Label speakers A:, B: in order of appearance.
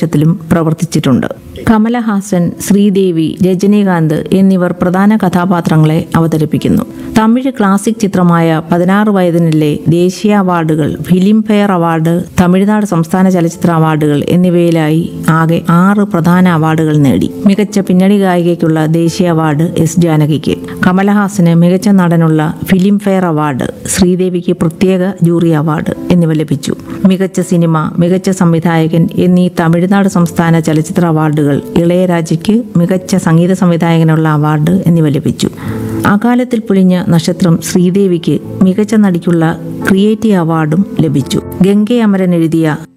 A: വേഷത്തിലും പ്രവർത്തിച്ചിട്ടുണ്ട് കമലഹാസൻ ശ്രീദേവി രജനീകാന്ത് എന്നിവർ പ്രധാന കഥാപാത്രങ്ങളെ അവതരിപ്പിക്കുന്നു തമിഴ് ക്ലാസിക് ചിത്രമായ പതിനാറ് വയതിനിലെ ദേശീയ അവാർഡുകൾ ഫിലിം ഫെയർ അവാർഡ് തമിഴ്നാട് സംസ്ഥാന ചലച്ചിത്ര അവാർഡുകൾ എന്നിവയിലായി ആകെ ആറ് പ്രധാന അവാർഡുകൾ നേടി മികച്ച പിന്നണി ഗായികയ്ക്കുള്ള ദേശീയ അവാർഡ് എസ് ജാനകിക്ക് കമലഹാസന് മികച്ച നടനുള്ള ഫിലിം ഫെയർ അവാർഡ് ശ്രീദേവിക്ക് പ്രത്യേക ജൂറി അവാർഡ് എന്നിവ ലഭിച്ചു മികച്ച സിനിമ മികച്ച സംവിധായകൻ എന്നീ തമിഴ്നാട് സംസ്ഥാന ചലച്ചിത്ര അവാർഡുകൾ ഇളയരാജയ്ക്ക് മികച്ച സംഗീത സംവിധായകനുള്ള അവാർഡ് എന്നിവ ലഭിച്ചു അകാലത്തിൽ പൊലിഞ്ഞ നക്ഷത്രം ശ്രീദേവിക്ക് മികച്ച നടിക്കുള്ള ക്രിയേറ്റീവ് അവാർഡും ലഭിച്ചു ഗംഗെ അമരൻ എഴുതിയ